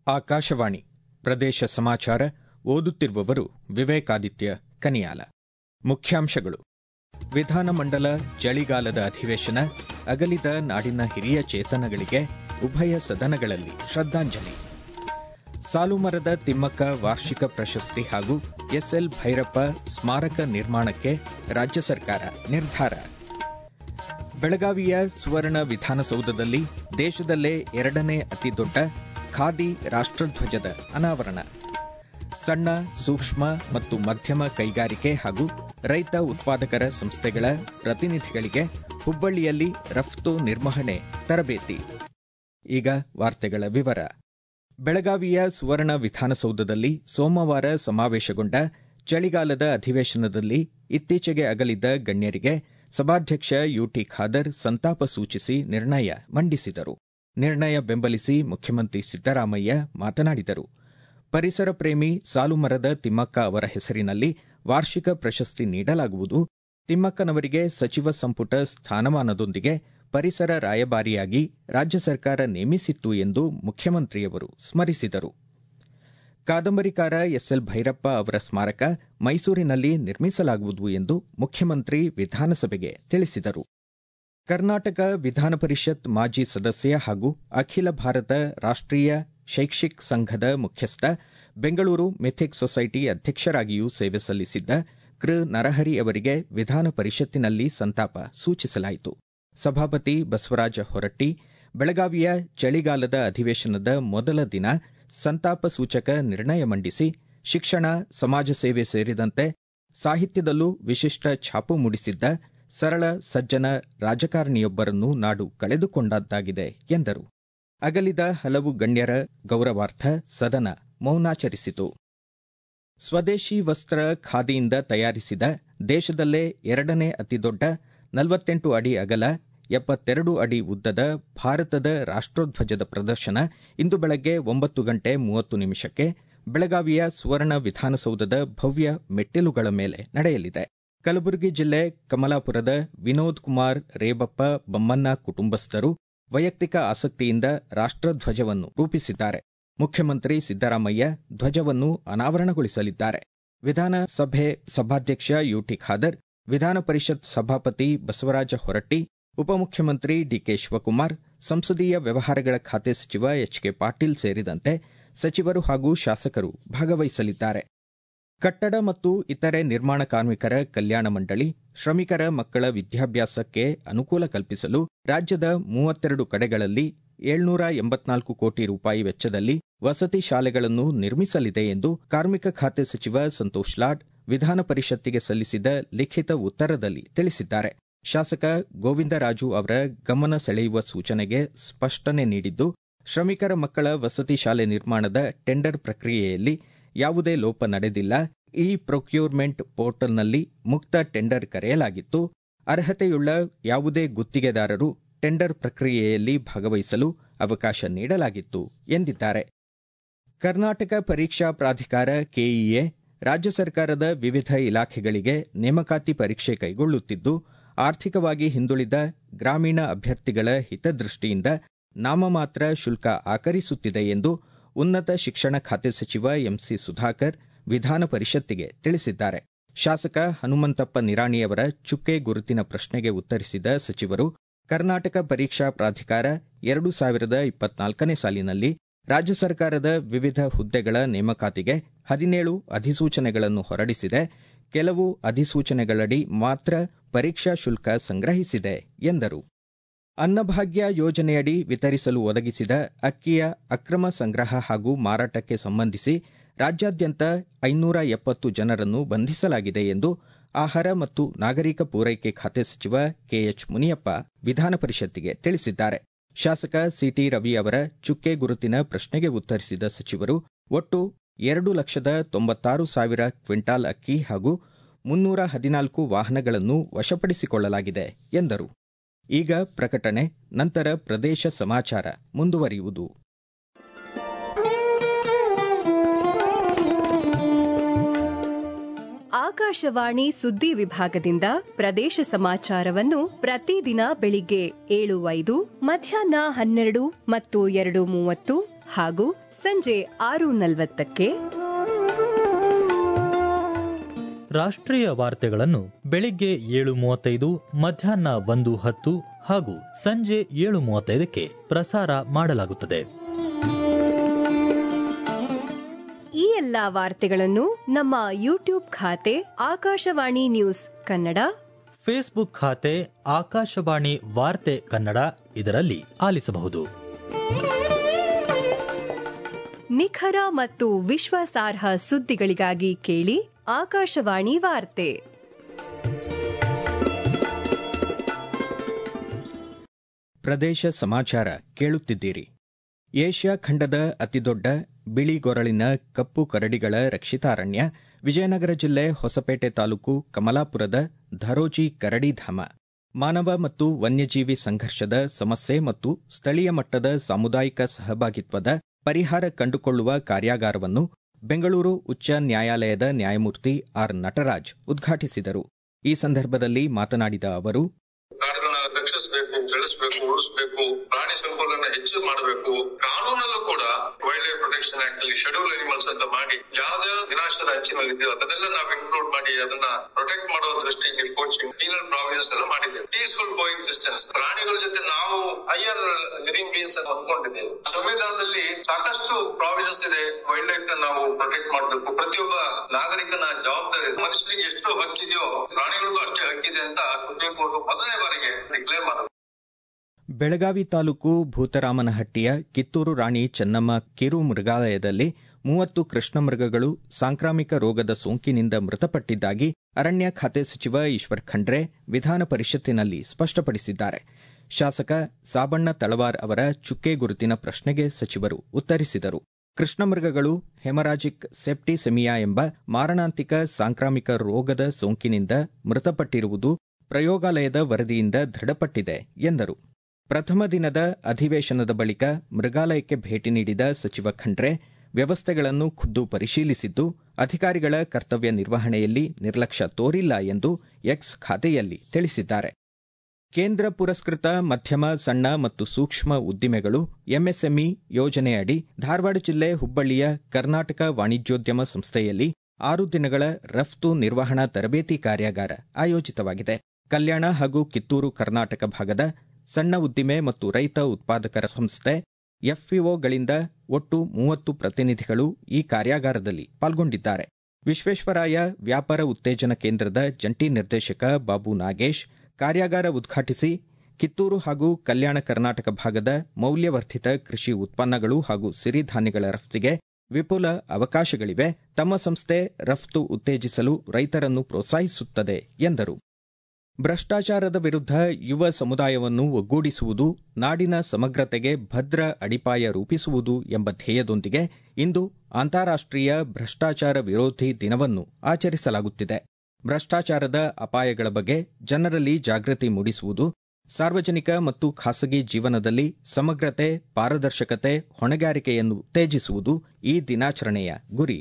ಆಕಾಶವಾಣಿ ಪ್ರದೇಶ ಸಮಾಚಾರ ಓದುತ್ತಿರುವವರು ವಿವೇಕಾದಿತ್ಯ ಕನಿಯಾಲ ಮುಖ್ಯಾಂಶಗಳು ವಿಧಾನಮಂಡಲ ಚಳಿಗಾಲದ ಅಧಿವೇಶನ ಅಗಲಿದ ನಾಡಿನ ಹಿರಿಯ ಚೇತನಗಳಿಗೆ ಉಭಯ ಸದನಗಳಲ್ಲಿ ಶ್ರದ್ಧಾಂಜಲಿ ಸಾಲುಮರದ ತಿಮ್ಮಕ್ಕ ವಾರ್ಷಿಕ ಪ್ರಶಸ್ತಿ ಹಾಗೂ ಎಸ್ಎಲ್ ಭೈರಪ್ಪ ಸ್ಮಾರಕ ನಿರ್ಮಾಣಕ್ಕೆ ರಾಜ್ಯ ಸರ್ಕಾರ ನಿರ್ಧಾರ ಬೆಳಗಾವಿಯ ಸುವರ್ಣ ವಿಧಾನಸೌಧದಲ್ಲಿ ದೇಶದಲ್ಲೇ ಎರಡನೇ ಅತಿದೊಡ್ಡ ಖಾದಿ ರಾಷ್ಟ್ರಧ್ವಜದ ಅನಾವರಣ ಸಣ್ಣ ಸೂಕ್ಷ್ಮ ಮತ್ತು ಮಧ್ಯಮ ಕೈಗಾರಿಕೆ ಹಾಗೂ ರೈತ ಉತ್ಪಾದಕರ ಸಂಸ್ಥೆಗಳ ಪ್ರತಿನಿಧಿಗಳಿಗೆ ಹುಬ್ಬಳ್ಳಿಯಲ್ಲಿ ರಫ್ತು ನಿರ್ವಹಣೆ ತರಬೇತಿ ಈಗ ವಾರ್ತೆಗಳ ವಿವರ ಬೆಳಗಾವಿಯ ಸುವರ್ಣ ವಿಧಾನಸೌಧದಲ್ಲಿ ಸೋಮವಾರ ಸಮಾವೇಶಗೊಂಡ ಚಳಿಗಾಲದ ಅಧಿವೇಶನದಲ್ಲಿ ಇತ್ತೀಚೆಗೆ ಅಗಲಿದ ಗಣ್ಯರಿಗೆ ಸಭಾಧ್ಯಕ್ಷ ಯುಟಿ ಖಾದರ್ ಸಂತಾಪ ಸೂಚಿಸಿ ನಿರ್ಣಯ ಮಂಡಿಸಿದರು ನಿರ್ಣಯ ಬೆಂಬಲಿಸಿ ಮುಖ್ಯಮಂತ್ರಿ ಸಿದ್ದರಾಮಯ್ಯ ಮಾತನಾಡಿದರು ಪರಿಸರ ಪ್ರೇಮಿ ಸಾಲುಮರದ ತಿಮ್ಮಕ್ಕ ಅವರ ಹೆಸರಿನಲ್ಲಿ ವಾರ್ಷಿಕ ಪ್ರಶಸ್ತಿ ನೀಡಲಾಗುವುದು ತಿಮ್ಮಕ್ಕನವರಿಗೆ ಸಚಿವ ಸಂಪುಟ ಸ್ಥಾನಮಾನದೊಂದಿಗೆ ಪರಿಸರ ರಾಯಭಾರಿಯಾಗಿ ರಾಜ್ಯ ಸರ್ಕಾರ ನೇಮಿಸಿತ್ತು ಎಂದು ಮುಖ್ಯಮಂತ್ರಿಯವರು ಸ್ಮರಿಸಿದರು ಕಾದಂಬರಿಕಾರ ಎಸ್ಎಲ್ ಭೈರಪ್ಪ ಅವರ ಸ್ಮಾರಕ ಮೈಸೂರಿನಲ್ಲಿ ನಿರ್ಮಿಸಲಾಗುವುದು ಎಂದು ಮುಖ್ಯಮಂತ್ರಿ ವಿಧಾನಸಭೆಗೆ ತಿಳಿಸಿದರು ಕರ್ನಾಟಕ ವಿಧಾನ ಪರಿಷತ್ ಮಾಜಿ ಸದಸ್ಯ ಹಾಗೂ ಅಖಿಲ ಭಾರತ ರಾಷ್ಟ್ರೀಯ ಶೈಕ್ಷಿಕ್ ಸಂಘದ ಮುಖ್ಯಸ್ಥ ಬೆಂಗಳೂರು ಮಿಥಿಕ್ ಸೊಸೈಟಿ ಅಧ್ಯಕ್ಷರಾಗಿಯೂ ಸೇವೆ ಸಲ್ಲಿಸಿದ್ದ ಕೃ ನರಹರಿ ಅವರಿಗೆ ವಿಧಾನ ಪರಿಷತ್ತಿನಲ್ಲಿ ಸಂತಾಪ ಸೂಚಿಸಲಾಯಿತು ಸಭಾಪತಿ ಬಸವರಾಜ ಹೊರಟ್ಟಿ ಬೆಳಗಾವಿಯ ಚಳಿಗಾಲದ ಅಧಿವೇಶನದ ಮೊದಲ ದಿನ ಸಂತಾಪ ಸೂಚಕ ನಿರ್ಣಯ ಮಂಡಿಸಿ ಶಿಕ್ಷಣ ಸಮಾಜ ಸೇವೆ ಸೇರಿದಂತೆ ಸಾಹಿತ್ಯದಲ್ಲೂ ವಿಶಿಷ್ಟ ಛಾಪು ಮೂಡಿಸಿದ್ದ ಸರಳ ಸಜ್ಜನ ರಾಜಕಾರಣಿಯೊಬ್ಬರನ್ನು ನಾಡು ಕಳೆದುಕೊಂಡದ್ದಾಗಿದೆ ಎಂದರು ಅಗಲಿದ ಹಲವು ಗಣ್ಯರ ಗೌರವಾರ್ಥ ಸದನ ಮೌನಾಚರಿಸಿತು ಸ್ವದೇಶಿ ವಸ್ತ್ರ ಖಾದಿಯಿಂದ ತಯಾರಿಸಿದ ದೇಶದಲ್ಲೇ ಎರಡನೇ ಅತಿದೊಡ್ಡ ನಲವತ್ತೆಂಟು ಅಡಿ ಅಗಲ ಎಪ್ಪತ್ತೆರಡು ಅಡಿ ಉದ್ದದ ಭಾರತದ ರಾಷ್ಟ್ರೋಧ್ವಜದ ಪ್ರದರ್ಶನ ಇಂದು ಬೆಳಗ್ಗೆ ಒಂಬತ್ತು ಗಂಟೆ ಮೂವತ್ತು ನಿಮಿಷಕ್ಕೆ ಬೆಳಗಾವಿಯ ಸುವರ್ಣ ವಿಧಾನಸೌಧದ ಭವ್ಯ ಮೆಟ್ಟಿಲುಗಳ ಮೇಲೆ ನಡೆಯಲಿದೆ ಕಲಬುರಗಿ ಜಿಲ್ಲೆ ಕಮಲಾಪುರದ ವಿನೋದ್ ಕುಮಾರ್ ರೇಬಪ್ಪ ಬಮ್ಮನ್ನ ಕುಟುಂಬಸ್ಥರು ವೈಯಕ್ತಿಕ ಆಸಕ್ತಿಯಿಂದ ರಾಷ್ಟ್ರಧ್ವಜವನ್ನು ರೂಪಿಸಿದ್ದಾರೆ ಮುಖ್ಯಮಂತ್ರಿ ಸಿದ್ದರಾಮಯ್ಯ ಧ್ವಜವನ್ನು ಅನಾವರಣಗೊಳಿಸಲಿದ್ದಾರೆ ವಿಧಾನಸಭೆ ಸಭಾಧ್ಯಕ್ಷ ಯುಟಿ ಖಾದರ್ ವಿಧಾನ ಪರಿಷತ್ ಸಭಾಪತಿ ಬಸವರಾಜ ಹೊರಟ್ಟಿ ಉಪಮುಖ್ಯಮಂತ್ರಿ ಡಿಕೆ ಶಿವಕುಮಾರ್ ಸಂಸದೀಯ ವ್ಯವಹಾರಗಳ ಖಾತೆ ಸಚಿವ ಎಚ್ಕೆ ಪಾಟೀಲ್ ಸೇರಿದಂತೆ ಸಚಿವರು ಹಾಗೂ ಶಾಸಕರು ಭಾಗವಹಿಸಲಿದ್ದಾರೆ ಕಟ್ಟಡ ಮತ್ತು ಇತರೆ ನಿರ್ಮಾಣ ಕಾರ್ಮಿಕರ ಕಲ್ಯಾಣ ಮಂಡಳಿ ಶ್ರಮಿಕರ ಮಕ್ಕಳ ವಿದ್ಯಾಭ್ಯಾಸಕ್ಕೆ ಅನುಕೂಲ ಕಲ್ಪಿಸಲು ರಾಜ್ಯದ ಮೂವತ್ತೆರಡು ಕಡೆಗಳಲ್ಲಿ ಏಳ್ನೂರ ಎಂಬತ್ನಾಲ್ಕು ಕೋಟಿ ರೂಪಾಯಿ ವೆಚ್ಚದಲ್ಲಿ ವಸತಿ ಶಾಲೆಗಳನ್ನು ನಿರ್ಮಿಸಲಿದೆ ಎಂದು ಕಾರ್ಮಿಕ ಖಾತೆ ಸಚಿವ ಸಂತೋಷ್ ಲಾಡ್ ವಿಧಾನ ಪರಿಷತ್ತಿಗೆ ಸಲ್ಲಿಸಿದ ಲಿಖಿತ ಉತ್ತರದಲ್ಲಿ ತಿಳಿಸಿದ್ದಾರೆ ಶಾಸಕ ಗೋವಿಂದರಾಜು ಅವರ ಗಮನ ಸೆಳೆಯುವ ಸೂಚನೆಗೆ ಸ್ಪಷ್ಟನೆ ನೀಡಿದ್ದು ಶ್ರಮಿಕರ ಮಕ್ಕಳ ವಸತಿ ಶಾಲೆ ನಿರ್ಮಾಣದ ಟೆಂಡರ್ ಪ್ರಕ್ರಿಯೆಯಲ್ಲಿ ಯಾವುದೇ ಲೋಪ ನಡೆದಿಲ್ಲ ಇ ಪ್ರೊಕ್ಯೂರ್ಮೆಂಟ್ ಪೋರ್ಟಲ್ನಲ್ಲಿ ಮುಕ್ತ ಟೆಂಡರ್ ಕರೆಯಲಾಗಿತ್ತು ಅರ್ಹತೆಯುಳ್ಳ ಯಾವುದೇ ಗುತ್ತಿಗೆದಾರರು ಟೆಂಡರ್ ಪ್ರಕ್ರಿಯೆಯಲ್ಲಿ ಭಾಗವಹಿಸಲು ಅವಕಾಶ ನೀಡಲಾಗಿತ್ತು ಎಂದಿದ್ದಾರೆ ಕರ್ನಾಟಕ ಪರೀಕ್ಷಾ ಪ್ರಾಧಿಕಾರ ಕೆಇಎ ರಾಜ್ಯ ಸರ್ಕಾರದ ವಿವಿಧ ಇಲಾಖೆಗಳಿಗೆ ನೇಮಕಾತಿ ಪರೀಕ್ಷೆ ಕೈಗೊಳ್ಳುತ್ತಿದ್ದು ಆರ್ಥಿಕವಾಗಿ ಹಿಂದುಳಿದ ಗ್ರಾಮೀಣ ಅಭ್ಯರ್ಥಿಗಳ ಹಿತದೃಷ್ಟಿಯಿಂದ ನಾಮಮಾತ್ರ ಶುಲ್ಕ ಆಕರಿಸುತ್ತಿದೆ ಎಂದು ಉನ್ನತ ಶಿಕ್ಷಣ ಖಾತೆ ಸಚಿವ ಎಂಸಿ ಸುಧಾಕರ್ ವಿಧಾನ ಪರಿಷತ್ತಿಗೆ ತಿಳಿಸಿದ್ದಾರೆ ಶಾಸಕ ಹನುಮಂತಪ್ಪ ನಿರಾಣಿಯವರ ಚುಕ್ಕೆ ಗುರುತಿನ ಪ್ರಶ್ನೆಗೆ ಉತ್ತರಿಸಿದ ಸಚಿವರು ಕರ್ನಾಟಕ ಪರೀಕ್ಷಾ ಪ್ರಾಧಿಕಾರ ಎರಡು ಸಾವಿರದ ಇಪ್ಪತ್ನಾಲ್ಕನೇ ಸಾಲಿನಲ್ಲಿ ರಾಜ್ಯ ಸರ್ಕಾರದ ವಿವಿಧ ಹುದ್ದೆಗಳ ನೇಮಕಾತಿಗೆ ಹದಿನೇಳು ಅಧಿಸೂಚನೆಗಳನ್ನು ಹೊರಡಿಸಿದೆ ಕೆಲವು ಅಧಿಸೂಚನೆಗಳಡಿ ಮಾತ್ರ ಪರೀಕ್ಷಾ ಶುಲ್ಕ ಸಂಗ್ರಹಿಸಿದೆ ಎಂದರು ಅನ್ನಭಾಗ್ಯ ಯೋಜನೆಯಡಿ ವಿತರಿಸಲು ಒದಗಿಸಿದ ಅಕ್ಕಿಯ ಅಕ್ರಮ ಸಂಗ್ರಹ ಹಾಗೂ ಮಾರಾಟಕ್ಕೆ ಸಂಬಂಧಿಸಿ ರಾಜ್ಯಾದ್ಯಂತ ಐನೂರ ಎಪ್ಪತ್ತು ಜನರನ್ನು ಬಂಧಿಸಲಾಗಿದೆ ಎಂದು ಆಹಾರ ಮತ್ತು ನಾಗರಿಕ ಪೂರೈಕೆ ಖಾತೆ ಸಚಿವ ಕೆಎಚ್ ಮುನಿಯಪ್ಪ ವಿಧಾನ ಪರಿಷತ್ತಿಗೆ ತಿಳಿಸಿದ್ದಾರೆ ಶಾಸಕ ಸಿಟಿ ರವಿ ಅವರ ಚುಕ್ಕೆ ಗುರುತಿನ ಪ್ರಶ್ನೆಗೆ ಉತ್ತರಿಸಿದ ಸಚಿವರು ಒಟ್ಟು ಎರಡು ಲಕ್ಷದ ತೊಂಬತ್ತಾರು ಸಾವಿರ ಕ್ವಿಂಟಾಲ್ ಅಕ್ಕಿ ಹಾಗೂ ಮುನ್ನೂರ ಹದಿನಾಲ್ಕು ವಾಹನಗಳನ್ನು ವಶಪಡಿಸಿಕೊಳ್ಳಲಾಗಿದೆ ಎಂದರು ಈಗ ಪ್ರಕಟಣೆ ನಂತರ ಪ್ರದೇಶ ಸಮಾಚಾರ ಮುಂದುವರಿಯುವುದು ಆಕಾಶವಾಣಿ ಸುದ್ದಿ ವಿಭಾಗದಿಂದ ಪ್ರದೇಶ ಸಮಾಚಾರವನ್ನು ಪ್ರತಿದಿನ ಬೆಳಿಗ್ಗೆ ಏಳು ಐದು ಮಧ್ಯಾಹ್ನ ಹನ್ನೆರಡು ಮತ್ತು ಎರಡು ಮೂವತ್ತು ಹಾಗೂ ಸಂಜೆ ಆರು ನಲವತ್ತಕ್ಕೆ ರಾಷ್ಟ್ರೀಯ ವಾರ್ತೆಗಳನ್ನು ಬೆಳಿಗ್ಗೆ ಏಳು ಮೂವತ್ತೈದು ಮಧ್ಯಾಹ್ನ ಒಂದು ಹತ್ತು ಹಾಗೂ ಸಂಜೆ ಏಳು ಮೂವತ್ತೈದಕ್ಕೆ ಪ್ರಸಾರ ಮಾಡಲಾಗುತ್ತದೆ ಈ ಎಲ್ಲಾ ವಾರ್ತೆಗಳನ್ನು ನಮ್ಮ ಯೂಟ್ಯೂಬ್ ಖಾತೆ ಆಕಾಶವಾಣಿ ನ್ಯೂಸ್ ಕನ್ನಡ ಫೇಸ್ಬುಕ್ ಖಾತೆ ಆಕಾಶವಾಣಿ ವಾರ್ತೆ ಕನ್ನಡ ಇದರಲ್ಲಿ ಆಲಿಸಬಹುದು ನಿಖರ ಮತ್ತು ವಿಶ್ವಾಸಾರ್ಹ ಸುದ್ದಿಗಳಿಗಾಗಿ ಕೇಳಿ ಆಕಾಶವಾಣಿ ವಾರ್ತೆ ಪ್ರದೇಶ ಸಮಾಚಾರ ಕೇಳುತ್ತಿದ್ದೀರಿ ಏಷ್ಯಾ ಖಂಡದ ಅತಿದೊಡ್ಡ ಬಿಳಿ ಗೊರಳಿನ ಕಪ್ಪು ಕರಡಿಗಳ ರಕ್ಷಿತಾರಣ್ಯ ವಿಜಯನಗರ ಜಿಲ್ಲೆ ಹೊಸಪೇಟೆ ತಾಲೂಕು ಕಮಲಾಪುರದ ಧರೋಜಿ ಕರಡಿಧಾಮ ಮಾನವ ಮತ್ತು ವನ್ಯಜೀವಿ ಸಂಘರ್ಷದ ಸಮಸ್ಯೆ ಮತ್ತು ಸ್ಥಳೀಯ ಮಟ್ಟದ ಸಾಮುದಾಯಿಕ ಸಹಭಾಗಿತ್ವದ ಪರಿಹಾರ ಕಂಡುಕೊಳ್ಳುವ ಕಾರ್ಯಾಗಾರವನ್ನು ಬೆಂಗಳೂರು ಉಚ್ಚ ನ್ಯಾಯಾಲಯದ ನ್ಯಾಯಮೂರ್ತಿ ಆರ್ ನಟರಾಜ್ ಉದ್ಘಾಟಿಸಿದರು ಈ ಸಂದರ್ಭದಲ್ಲಿ ಮಾತನಾಡಿದ ಅವರು ಕಾಡುಗಳನ್ನ ರಕ್ಷಿಸಬೇಕು ಬೆಳೆಸಬೇಕು ಉಳಿಸಬೇಕು ಪ್ರಾಣಿ ಸಂಕುಲನ ಹೆಚ್ಚು ಮಾಡಬೇಕು ಕಾನೂನಲ್ಲೂ ಕೂಡ ವೈಲ್ಡ್ ಲೈಫ್ ಪ್ರೊಟೆಕ್ಷನ್ ಆಕ್ಟ್ ಅಲ್ಲಿ ಶೆಡ್ಯೂಲ್ ಅನಿಮಲ್ಸ್ ಅಂತ ಮಾಡಿ ಯಾವ್ದೇ ವಿನಾಶದ ಅಂಚಿನಲ್ಲಿ ಇದೆಯೋ ಅದನ್ನೆಲ್ಲ ನಾವು ಇನ್ಕ್ಲೂಡ್ ಮಾಡಿ ಅದನ್ನ ಪ್ರೊಟೆಕ್ಟ್ ಮಾಡೋ ದೃಷ್ಟಿಯಿಂದ ಕೋಚಿಂಗ್ ಪೀನಲ್ ಪ್ರಾವಿಷನ್ಸ್ ಎಲ್ಲ ಮಾಡಿದ್ದೇವೆ ಪೀಸ್ಫುಲ್ ಕೋ ಎಕ್ಸಿಸ್ಟೆನ್ಸ್ ಪ್ರಾಣಿಗಳ ಜೊತೆ ನಾವು ಹೈಯರ್ ಲಿವಿಂಗ್ ಬೀನ್ಸ್ ಅಂತ ಅಂದ್ಕೊಂಡಿದ್ದೇವೆ ಸಂವಿಧಾನದಲ್ಲಿ ಸಾಕಷ್ಟು ಪ್ರಾವಿಷನ್ಸ್ ಇದೆ ವೈಲ್ಡ್ ಲೈಫ್ ನ ನಾವು ಪ್ರೊಟೆಕ್ಟ್ ಮಾಡಬೇಕು ಪ್ರತಿಯೊಬ್ಬ ನಾಗರಿಕನ ಜವಾಬ್ದಾರಿ ಇದೆ. ಮನುಷ್ಯನಿಗೆ ಎಷ್ಟು ಹಕ್ಕಿದೆಯೋ ಪ್ರಾಣಿಗಳಿಗೂ ಅಷ್ಟೇ ಹಕ್ಕಿದೆ ಅಂತ ಸುಪ್ರೀಂ ಕೋರ್ಟ್ ಮೊದಲನೇ ಬಾರಿಗೆ ಡಿಕ್ಲೇರ್ ಮಾಡಿದೆ ಬೆಳಗಾವಿ ತಾಲೂಕು ಭೂತರಾಮನಹಟ್ಟಿಯ ಕಿತ್ತೂರು ರಾಣಿ ಚೆನ್ನಮ್ಮ ಕಿರು ಮೃಗಾಲಯದಲ್ಲಿ ಮೂವತ್ತು ಕೃಷ್ಣ ಮೃಗಗಳು ಸಾಂಕ್ರಾಮಿಕ ರೋಗದ ಸೋಂಕಿನಿಂದ ಮೃತಪಟ್ಟಿದ್ದಾಗಿ ಅರಣ್ಯ ಖಾತೆ ಸಚಿವ ಈಶ್ವರ್ ಖಂಡ್ರೆ ವಿಧಾನ ಪರಿಷತ್ತಿನಲ್ಲಿ ಸ್ಪಷ್ಟಪಡಿಸಿದ್ದಾರೆ ಶಾಸಕ ಸಾಬಣ್ಣ ತಳವಾರ್ ಅವರ ಚುಕ್ಕೆ ಗುರುತಿನ ಪ್ರಶ್ನೆಗೆ ಸಚಿವರು ಉತ್ತರಿಸಿದರು ಕೃಷ್ಣ ಮೃಗಗಳು ಹೆಮರಾಜಿಕ್ ಸೆಪ್ಟಿಸೆಮಿಯಾ ಎಂಬ ಮಾರಣಾಂತಿಕ ಸಾಂಕ್ರಾಮಿಕ ರೋಗದ ಸೋಂಕಿನಿಂದ ಮೃತಪಟ್ಟಿರುವುದು ಪ್ರಯೋಗಾಲಯದ ವರದಿಯಿಂದ ದೃಢಪಟ್ಟಿದೆ ಎಂದರು ಪ್ರಥಮ ದಿನದ ಅಧಿವೇಶನದ ಬಳಿಕ ಮೃಗಾಲಯಕ್ಕೆ ಭೇಟಿ ನೀಡಿದ ಸಚಿವ ಖಂಡ್ರೆ ವ್ಯವಸ್ಥೆಗಳನ್ನು ಖುದ್ದು ಪರಿಶೀಲಿಸಿದ್ದು ಅಧಿಕಾರಿಗಳ ಕರ್ತವ್ಯ ನಿರ್ವಹಣೆಯಲ್ಲಿ ನಿರ್ಲಕ್ಷ್ಯ ತೋರಿಲ್ಲ ಎಂದು ಎಕ್ಸ್ ಖಾತೆಯಲ್ಲಿ ತಿಳಿಸಿದ್ದಾರೆ ಕೇಂದ್ರ ಪುರಸ್ಕೃತ ಮಧ್ಯಮ ಸಣ್ಣ ಮತ್ತು ಸೂಕ್ಷ್ಮ ಉದ್ದಿಮೆಗಳು ಎಂಎಸ್ಎಂಇ ಯೋಜನೆಯಡಿ ಧಾರವಾಡ ಜಿಲ್ಲೆ ಹುಬ್ಬಳ್ಳಿಯ ಕರ್ನಾಟಕ ವಾಣಿಜ್ಯೋದ್ಯಮ ಸಂಸ್ಥೆಯಲ್ಲಿ ಆರು ದಿನಗಳ ರಫ್ತು ನಿರ್ವಹಣಾ ತರಬೇತಿ ಕಾರ್ಯಾಗಾರ ಆಯೋಜಿತವಾಗಿದೆ ಕಲ್ಯಾಣ ಹಾಗೂ ಕಿತ್ತೂರು ಕರ್ನಾಟಕ ಭಾಗದ ಸಣ್ಣ ಉದ್ದಿಮೆ ಮತ್ತು ರೈತ ಉತ್ಪಾದಕರ ಸಂಸ್ಥೆ ಎಫ್ಪಿಒಗಳಿಂದ ಒಟ್ಟು ಮೂವತ್ತು ಪ್ರತಿನಿಧಿಗಳು ಈ ಕಾರ್ಯಾಗಾರದಲ್ಲಿ ಪಾಲ್ಗೊಂಡಿದ್ದಾರೆ ವಿಶ್ವೇಶ್ವರಾಯ ವ್ಯಾಪಾರ ಉತ್ತೇಜನ ಕೇಂದ್ರದ ಜಂಟಿ ನಿರ್ದೇಶಕ ಬಾಬು ನಾಗೇಶ್ ಕಾರ್ಯಾಗಾರ ಉದ್ಘಾಟಿಸಿ ಕಿತ್ತೂರು ಹಾಗೂ ಕಲ್ಯಾಣ ಕರ್ನಾಟಕ ಭಾಗದ ಮೌಲ್ಯವರ್ಧಿತ ಕೃಷಿ ಉತ್ಪನ್ನಗಳು ಹಾಗೂ ಸಿರಿಧಾನ್ಯಗಳ ರಫ್ತಿಗೆ ವಿಪುಲ ಅವಕಾಶಗಳಿವೆ ತಮ್ಮ ಸಂಸ್ಥೆ ರಫ್ತು ಉತ್ತೇಜಿಸಲು ರೈತರನ್ನು ಪ್ರೋತ್ಸಾಹಿಸುತ್ತದೆ ಎಂದರು ಭ್ರಷ್ಟಾಚಾರದ ವಿರುದ್ಧ ಯುವ ಸಮುದಾಯವನ್ನು ಒಗ್ಗೂಡಿಸುವುದು ನಾಡಿನ ಸಮಗ್ರತೆಗೆ ಭದ್ರ ಅಡಿಪಾಯ ರೂಪಿಸುವುದು ಎಂಬ ಧ್ಯೇಯದೊಂದಿಗೆ ಇಂದು ಅಂತಾರಾಷ್ಟ್ರೀಯ ಭ್ರಷ್ಟಾಚಾರ ವಿರೋಧಿ ದಿನವನ್ನು ಆಚರಿಸಲಾಗುತ್ತಿದೆ ಭ್ರಷ್ಟಾಚಾರದ ಅಪಾಯಗಳ ಬಗ್ಗೆ ಜನರಲ್ಲಿ ಜಾಗೃತಿ ಮೂಡಿಸುವುದು ಸಾರ್ವಜನಿಕ ಮತ್ತು ಖಾಸಗಿ ಜೀವನದಲ್ಲಿ ಸಮಗ್ರತೆ ಪಾರದರ್ಶಕತೆ ಹೊಣೆಗಾರಿಕೆಯನ್ನು ಉತ್ತೇಜಿಸುವುದು ಈ ದಿನಾಚರಣೆಯ ಗುರಿ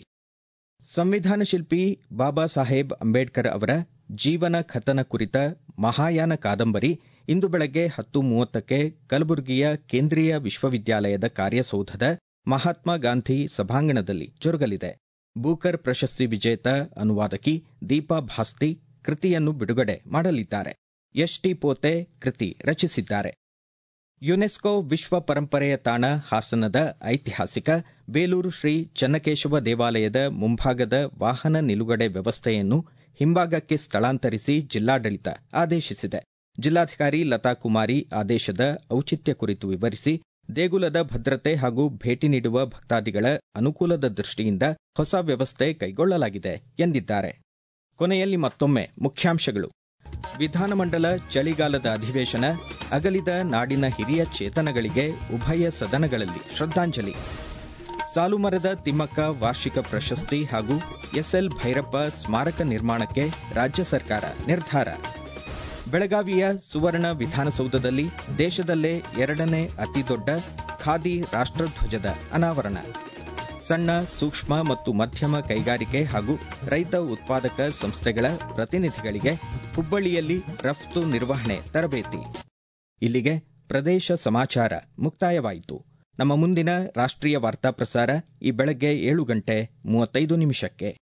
ಸಂವಿಧಾನ ಶಿಲ್ಪಿ ಬಾಬಾ ಸಾಹೇಬ್ ಅಂಬೇಡ್ಕರ್ ಅವರ ಜೀವನ ಕಥನ ಕುರಿತ ಮಹಾಯಾನ ಕಾದಂಬರಿ ಇಂದು ಬೆಳಗ್ಗೆ ಹತ್ತು ಮೂವತ್ತಕ್ಕೆ ಕಲಬುರಗಿಯ ಕೇಂದ್ರೀಯ ವಿಶ್ವವಿದ್ಯಾಲಯದ ಕಾರ್ಯಸೌಧದ ಮಹಾತ್ಮ ಗಾಂಧಿ ಸಭಾಂಗಣದಲ್ಲಿ ಜರುಗಲಿದೆ ಬೂಕರ್ ಪ್ರಶಸ್ತಿ ವಿಜೇತ ಅನುವಾದಕಿ ದೀಪಾ ಭಾಸ್ತಿ ಕೃತಿಯನ್ನು ಬಿಡುಗಡೆ ಮಾಡಲಿದ್ದಾರೆ ಎಸ್ಟಿ ಪೋತೆ ಕೃತಿ ರಚಿಸಿದ್ದಾರೆ ಯುನೆಸ್ಕೋ ವಿಶ್ವ ಪರಂಪರೆಯ ತಾಣ ಹಾಸನದ ಐತಿಹಾಸಿಕ ಬೇಲೂರು ಶ್ರೀ ಚನ್ನಕೇಶವ ದೇವಾಲಯದ ಮುಂಭಾಗದ ವಾಹನ ನಿಲುಗಡೆ ವ್ಯವಸ್ಥೆಯನ್ನು ಹಿಂಭಾಗಕ್ಕೆ ಸ್ಥಳಾಂತರಿಸಿ ಜಿಲ್ಲಾಡಳಿತ ಆದೇಶಿಸಿದೆ ಜಿಲ್ಲಾಧಿಕಾರಿ ಲತಾ ಕುಮಾರಿ ಆದೇಶದ ಔಚಿತ್ಯ ಕುರಿತು ವಿವರಿಸಿ ದೇಗುಲದ ಭದ್ರತೆ ಹಾಗೂ ಭೇಟಿ ನೀಡುವ ಭಕ್ತಾದಿಗಳ ಅನುಕೂಲದ ದೃಷ್ಟಿಯಿಂದ ಹೊಸ ವ್ಯವಸ್ಥೆ ಕೈಗೊಳ್ಳಲಾಗಿದೆ ಎಂದಿದ್ದಾರೆ ಕೊನೆಯಲ್ಲಿ ಮತ್ತೊಮ್ಮೆ ಮುಖ್ಯಾಂಶಗಳು ವಿಧಾನಮಂಡಲ ಚಳಿಗಾಲದ ಅಧಿವೇಶನ ಅಗಲಿದ ನಾಡಿನ ಹಿರಿಯ ಚೇತನಗಳಿಗೆ ಉಭಯ ಸದನಗಳಲ್ಲಿ ಶ್ರದ್ಧಾಂಜಲಿ ಸಾಲುಮರದ ತಿಮ್ಮಕ್ಕ ವಾರ್ಷಿಕ ಪ್ರಶಸ್ತಿ ಹಾಗೂ ಎಸ್ಎಲ್ ಭೈರಪ್ಪ ಸ್ಮಾರಕ ನಿರ್ಮಾಣಕ್ಕೆ ರಾಜ್ಯ ಸರ್ಕಾರ ನಿರ್ಧಾರ ಬೆಳಗಾವಿಯ ಸುವರ್ಣ ವಿಧಾನಸೌಧದಲ್ಲಿ ದೇಶದಲ್ಲೇ ಎರಡನೇ ಅತಿದೊಡ್ಡ ಖಾದಿ ರಾಷ್ಟ್ರಧ್ವಜದ ಅನಾವರಣ ಸಣ್ಣ ಸೂಕ್ಷ್ಮ ಮತ್ತು ಮಧ್ಯಮ ಕೈಗಾರಿಕೆ ಹಾಗೂ ರೈತ ಉತ್ಪಾದಕ ಸಂಸ್ಥೆಗಳ ಪ್ರತಿನಿಧಿಗಳಿಗೆ ಹುಬ್ಬಳ್ಳಿಯಲ್ಲಿ ರಫ್ತು ನಿರ್ವಹಣೆ ತರಬೇತಿ ಇಲ್ಲಿಗೆ ಪ್ರದೇಶ ಸಮಾಚಾರ ಮುಕ್ತಾಯವಾಯಿತು ನಮ್ಮ ಮುಂದಿನ ರಾಷ್ಟ್ರೀಯ ವಾರ್ತಾ ಪ್ರಸಾರ ಈ ಬೆಳಗ್ಗೆ ಏಳು ಗಂಟೆ ಮೂವತ್ತೈದು ನಿಮಿಷಕ್ಕೆ